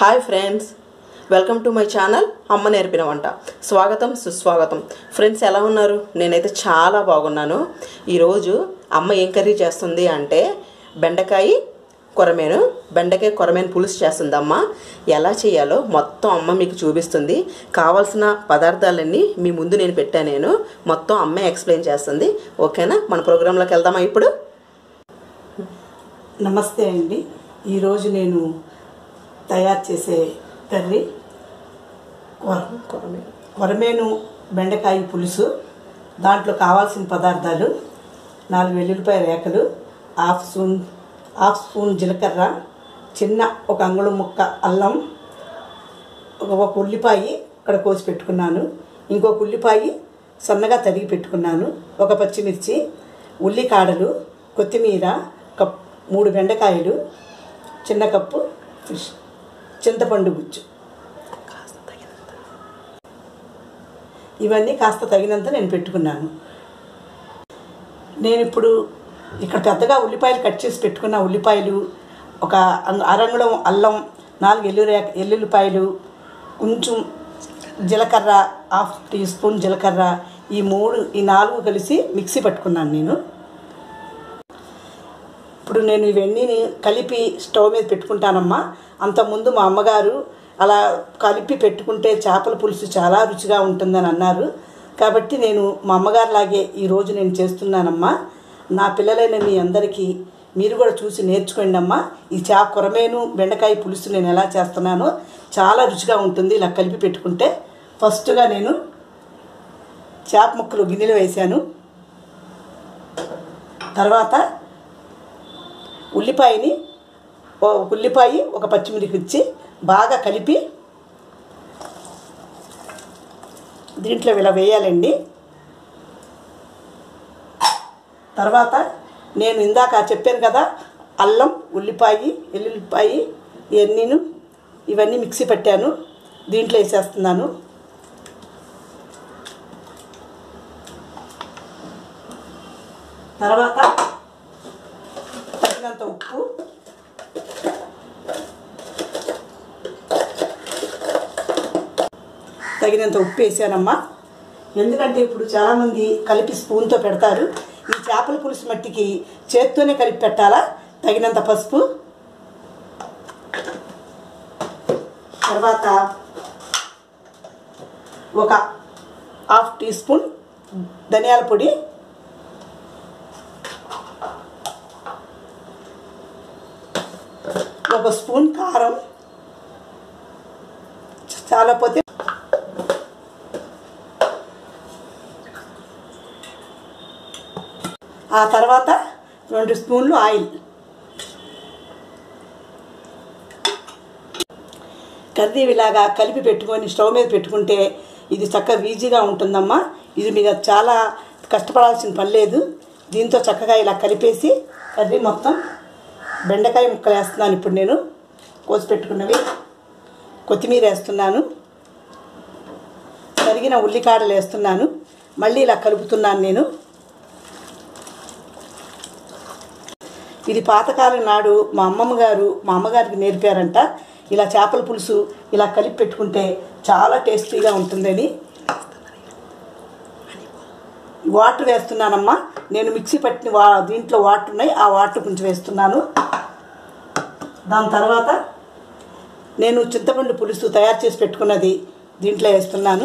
Hi friends welcome to my channel అమ్మ నేర్పిన వంట స్వాగతం సుస్వాగతం ఫ్రెండ్స్ ఎలా ఉన్నారు నేనైతే చాలా బాగున్నాను ఈరోజు అమ్మ ఏం కర్రీ చేస్తుంది అంటే బెండకాయ కొరమేను బెండకాయ కొరమేను పులుసు చేస్తుంది అమ్మ ఎలా చేయాలో మొత్తం అమ్మ మీకు చూపిస్తుంది కావాల్సిన పదార్థాలన్నీ మీ ముందు నేను పెట్టాను నేను మొత్తం అమ్మే ఎక్స్ప్లెయిన్ చేస్తుంది ఓకేనా మన ప్రోగ్రాంలోకి వెళ్దామా ఇప్పుడు నమస్తే అండి ఈరోజు నేను తయారు చేసే కర్రీ కొర- కొరమేను కొరమేను బెండకాయ పులుసు దాంట్లో కావాల్సిన పదార్థాలు నాలుగు వెల్లుల్లిపాయ రేకలు హాఫ్ స్పూన్ హాఫ్ స్పూన్ జీలకర్ర చిన్న ఒక అంగుళం ముక్క అల్లం ఒక- ఒక ఉల్లిపాయ ఇక్కడ కోసి పెట్టుకున్నాను ఇంకొక ఉల్లిపాయ సన్నగా తరిగి పెట్టుకున్నాను ఒక పచ్చిమిర్చి ఉల్లికాడలు కొత్తిమీర కప్ మూడు బెండకాయలు చిన్న కప్పు ఫిష్ చింతపండు గుజ్జు ఇవన్నీ కాస్త తగినంత నేను పెట్టుకున్నాను నేను ఇప్పుడు ఇక్కడ పెద్దగా ఉల్లిపాయలు కట్ చేసి పెట్టుకున్న ఉల్లిపాయలు ఒక అంగ- అరంగుళం అల్లం నాలుగు ఎల్లురే ఎల్లుల్లిపాయలు కొంచెం జీలకర్ర హాఫ్ టీ స్పూన్ జీలకర్ర ఈ మూడు ఈ నాలుగు కలిసి మిక్సీ పట్టుకున్నాను నేను ఇప్పుడు నేను ఇవన్నీ కలిపి స్టవ్ మీద పెట్టుకుంటానమ్మా అంతకుముందు మా అమ్మగారు అలా కలిపి పెట్టుకుంటే చేపల పులుసు చాలా రుచిగా ఉంటుందని అన్నారు కాబట్టి నేను మా అమ్మగారు లాగే ఈరోజు నేను చేస్తున్నానమ్మా నా పిల్లలైన మీ అందరికీ మీరు కూడా చూసి నేర్చుకోండి అమ్మా ఈ చేప కొరమేను బెండకాయ పులుసు నేను ఎలా చేస్తున్నానో చాలా రుచిగా ఉంటుంది ఇలా కలిపి పెట్టుకుంటే ఫస్ట్గా నేను చేప ముక్కలు గిన్నెలో వేశాను తర్వాత ఉల్లిపాయని ఓ- ఒక ఉల్లిపాయ ఒక పచ్చిమిరపకాయ బాగా కలిపి దీంట్లో ఇలా వేయాలండి తర్వాత నేను ఇందాక చెప్పాను కదా అల్లం ఉల్లిపాయ ఎల్లుల్లిపాయ ఇవన్నీను ఇవన్నీ మిక్సీ పట్టాను దీంట్లో వేసేస్తున్నాను తర్వాత తగినంత ఉప్పు తగినంత ఉప్పు వేసానమ్మా ఎందుకంటే ఇప్పుడు చాలామంది కలిపి స్పూన్తో పెడతారు ఈ చేపల పులుసు మట్టికి చేత్తోనే కలిపి పెట్టాలా తగినంత పసుపు తర్వాత ఒక హాఫ్ టీ స్పూన్ ధనియాల పొడి ఒక స్పూన్ కారం చాలా పోతే ఆ తర్వాత రెండు స్పూన్లు ఆయిల్ కర్రీ ఇలాగా కలిపి పెట్టుకొని స్టవ్ మీద పెట్టుకుంటే ఇది చక్కగా ఈజీగా ఉంటుందమ్మా ఇది మీకు చాలా కష్టపడాల్సిన పని లేదు దీంతో చక్కగా ఇలా కలిపేసి కర్రీ మొత్తం బెండకాయ ముక్కలు వేస్తున్నాను ఇప్పుడు నేను కోసి పెట్టుకున్నవి కొత్తిమీర వేస్తున్నాను తరిగిన ఉల్లికాడలు వేస్తున్నాను మళ్ళీ ఇలా కలుపుతున్నాను నేను ఇది పాతకాలం నాడు మా అమ్మమ్మ గారు మా అమ్మగారికి నేర్పారంట ఇలా చేపల పులుసు ఇలా కలిపి పెట్టుకుంటే చాలా టేస్టీగా ఉంటుందని వాటర్ వేస్తున్నానమ్మా నేను మిక్సీ పట్టిన వా దీంట్లో వాటర్ ఉన్నాయి ఆ వాటర్ కొంచెం వేస్తున్నాను దాని తర్వాత నేను చింతపండు పులుసు తయారు చేసి పెట్టుకున్నది దీంట్లో వేస్తున్నాను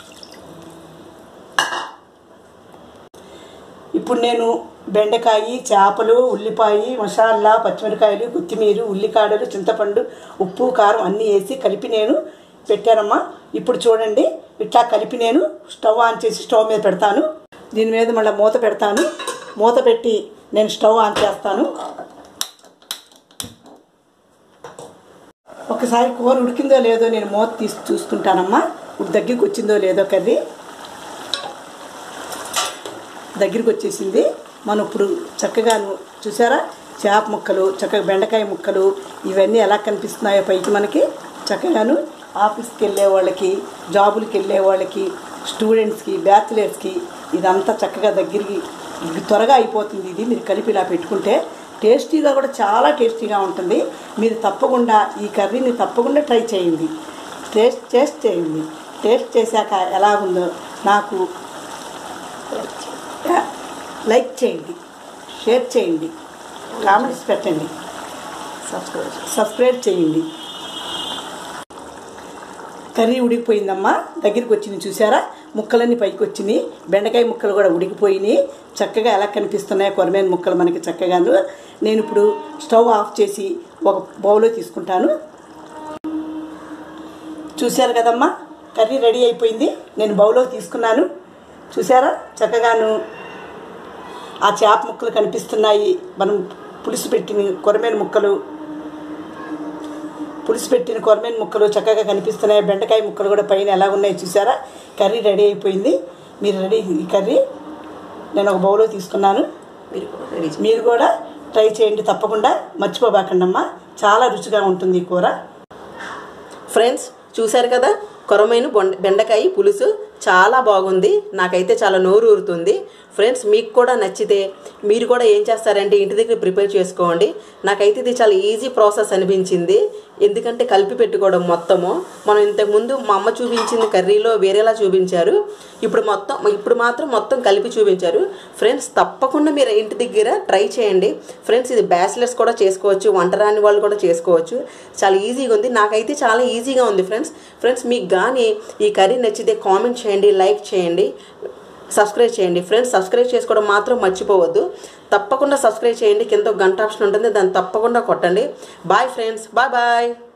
ఇప్పుడు నేను బెండకాయ చేపలు ఉల్లిపాయ మసాలా పచ్చిమిరకాయలు కొత్తిమీర ఉల్లికాడలు చింతపండు ఉప్పు కారం అన్నీ వేసి కలిపి నేను పెట్టానమ్మా ఇప్పుడు చూడండి ఇట్లా కలిపి నేను స్టవ్ ఆన్ చేసి స్టవ్ మీద పెడతాను దీని మీద మళ్ళీ మూత పెడతాను మూత పెట్టి నేను స్టవ్ ఆన్ చేస్తాను ఒకసారి కూర ఉడికిందో లేదో నేను మూత తీసి చూసుకుంటానమ్మా ఇప్పుడు దగ్గరికి వచ్చిందో లేదో కర్రీ దగ్గరికి వచ్చేసింది మనం ఇప్పుడు చక్కగాను చూసారా చేప ముక్కలు చక్కగా బెండకాయ ముక్కలు ఇవన్నీ ఎలా కనిపిస్తున్నాయో పైకి మనకి చక్కగాను ఆఫీస్కి వెళ్ళే వాళ్ళకి జాబులకి వెళ్ళే వాళ్ళకి స్టూడెంట్స్కి బ్యాచులర్స్కి ఇదంతా చక్కగా దగ్గరికి త్వరగా అయిపోతుంది ఇది మీరు కలిపి ఇలా పెట్టుకుంటే టేస్టీగా కూడా చాలా టేస్టీగా ఉంటుంది మీరు తప్పకుండా ఈ కర్రీని తప్పకుండా ట్రై చేయండి టేస్ట్ టేస్ట్ చేయండి టేస్ట్ చేశాక ఎలా ఉందో నాకు లైక్ చేయండి షేర్ చేయండి కామెంట్స్ పెట్టండి సబ్స్క్రైబ్ సబ్స్క్రైబ్ చేయండి కర్రీ ఉడికిపోయిందమ్మా దగ్గరికి వచ్చింది చూసారా ముక్కలన్నీ పైకి వచ్చినాయి బెండకాయ ముక్కలు కూడా ఉడికిపోయినాయి చక్కగా ఎలా కనిపిస్తున్నాయో కొరమైన ముక్కలు మనకి చక్కగాను నేను ఇప్పుడు స్టవ్ ఆఫ్ చేసి ఒక బౌల్లో తీసుకుంటాను చూశారు కదమ్మా కర్రీ రెడీ అయిపోయింది నేను బౌల్లో తీసుకున్నాను చూసారా చక్కగాను ఆ చేప ముక్కలు కనిపిస్తున్నాయి మనం పులుసు పెట్టిన కొరమైన ముక్కలు పులుసు పెట్టిన కొరమైన ముక్కలు చక్కగా కనిపిస్తున్నాయి బెండకాయ ముక్కలు కూడా పైన ఎలా ఉన్నాయి చూసారా కర్రీ రెడీ అయిపోయింది మీరు రెడీ ఈ కర్రీ నేను ఒక బౌల్లో తీసుకున్నాను మీరు కూడా రెడీ చేయండి. మీరు కూడా ట్రై చేయండి తప్పకుండా మర్చిపోబాకండి అమ్మా చాలా రుచిగా ఉంటుంది ఈ కూర ఫ్రెండ్స్ చూశారు కదా కొరమైన బొండ బెండకాయ పులుసు చాలా బాగుంది నాకైతే చాలా నోరు ఊరుతుంది ఫ్రెండ్స్ మీకు కూడా నచ్చితే మీరు కూడా ఏం చేస్తారంటే ఇంటి దగ్గర ప్రిపేర్ చేసుకోండి నాకైతే ఇది చాలా ఈజీ ప్రాసెస్ అనిపించింది ఎందుకంటే కలిపి పెట్టుకోవడం మొత్తము మనం ఇంతకుముందు మా అమ్మ చూపించింది కర్రీలో వేరేలా చూపించారు ఇప్పుడు మొత్తం ఇప్పుడు మాత్రం మొత్తం కలిపి చూపించారు ఫ్రెండ్స్ తప్పకుండా మీరు ఇంటి దగ్గర ట్రై చేయండి ఫ్రెండ్స్ ఇది బ్యాచిలర్స్ కూడా చేసుకోవచ్చు వంట రాని వాళ్ళు కూడా చేసుకోవచ్చు చాలా ఈజీగా ఉంది నాకైతే చాలా ఈజీగా ఉంది ఫ్రెండ్స్ ఫ్రెండ్స్ మీకు కానీ ఈ కర్రీ నచ్చితే కామెంట్ చేయండి లైక్ చేయండి సబ్స్క్రైబ్ చేయండి ఫ్రెండ్స్ సబ్స్క్రైబ్ చేసుకోవడం మాత్రం మర్చిపోవద్దు తప్పకుండా సబ్స్క్రైబ్ చేయండి కింద ఒక గంట ఆప్షన్ ఉంటుంది దాన్ని తప్పకుండా కొట్టండి బాయ్ ఫ్రెండ్స్ బాయ్ బాయ్